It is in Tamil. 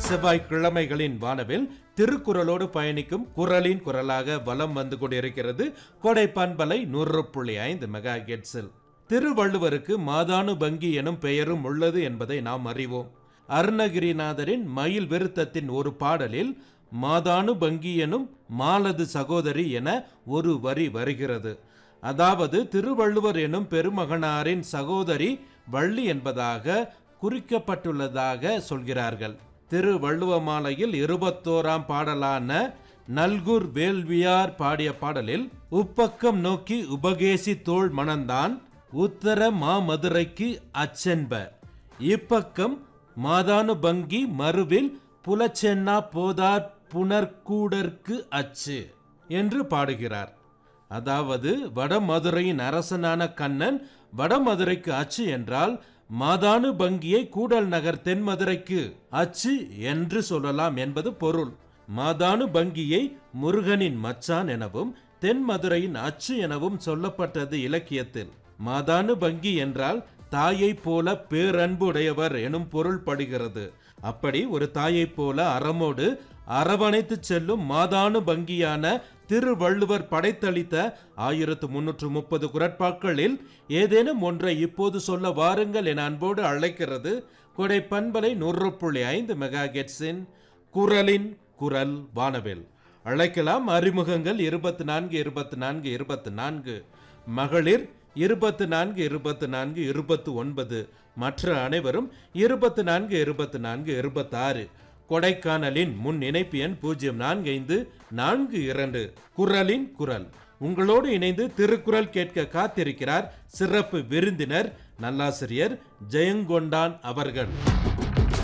செவ்வாய்க்கிழமைகளின் வானவில் திருக்குறளோடு பயணிக்கும் குரலின் குரலாக வலம் வந்து கொண்டிருக்கிறது கொடை பண்பலை நூறு புள்ளி ஐந்து மெகா ஹெர்ட்ஸில் திருவள்ளுவருக்கு மாதானு பங்கி எனும் பெயரும் உள்ளது என்பதை நாம் அறிவோம் அருணகிரிநாதரின் மயில் விருத்தத்தின் ஒரு பாடலில் மாதானு பங்கி எனும் மாலது சகோதரி என ஒரு வரி வருகிறது அதாவது திருவள்ளுவர் எனும் பெருமகனாரின் சகோதரி வள்ளி என்பதாக குறிக்கப்பட்டுள்ளதாக சொல்கிறார்கள் திருவள்ளுவ மாலையில் இருபத்தோராம் பாடலான நல்குர் வேள்வியார் பாடிய பாடலில் உப்பக்கம் நோக்கி உபகேசி தோள் மணந்தான் உத்தர மாமதுரைக்கு அச்சென்ப இப்பக்கம் மாதானு பங்கி மறுவில் புலச்சென்னா போதார் புனர்கூடற்கு அச்சு என்று பாடுகிறார் அதாவது வடமதுரையின் அரசனான கண்ணன் வடமதுரைக்கு அச்சு என்றால் மாதானு பங்கியை கூடல் நகர் தென்மதுரைக்கு அச்சு என்று சொல்லலாம் என்பது பொருள் மாதானு பங்கியை முருகனின் மச்சான் எனவும் தென்மதுரையின் அச்சு எனவும் சொல்லப்பட்டது இலக்கியத்தில் மாதானு பங்கி என்றால் தாயைப் போல பேரன்பு உடையவர் எனும் பொருள் படுகிறது அப்படி ஒரு தாயைப் போல அறமோடு அரவணைத்து செல்லும் மாதானு பங்கியான திருவள்ளுவர் படைத்தளித்த ஆயிரத்து முன்னூற்று முப்பது குரட்பாக்களில் ஏதேனும் ஒன்றை இப்போது சொல்ல வாருங்கள் என அன்போடு அழைக்கிறது கொடை பண்பலை நூறு புள்ளி ஐந்து மெகா கெட்ஸின் குரலின் குரல் வானவில் அழைக்கலாம் அறிமுகங்கள் இருபத்தி நான்கு இருபத்தி நான்கு இருபத்தி நான்கு மகளிர் இருபத்து நான்கு இருபத்து நான்கு இருபத்து ஒன்பது மற்ற அனைவரும் இருபத்து நான்கு இருபத்து நான்கு இருபத்தாறு கொடைக்கானலின் முன் இணைப்பு எண் பூஜ்ஜியம் நான்கு ஐந்து நான்கு இரண்டு குரலின் குரல் உங்களோடு இணைந்து திருக்குறள் கேட்க காத்திருக்கிறார் சிறப்பு விருந்தினர் நல்லாசிரியர் ஜெயங்கொண்டான் அவர்கள்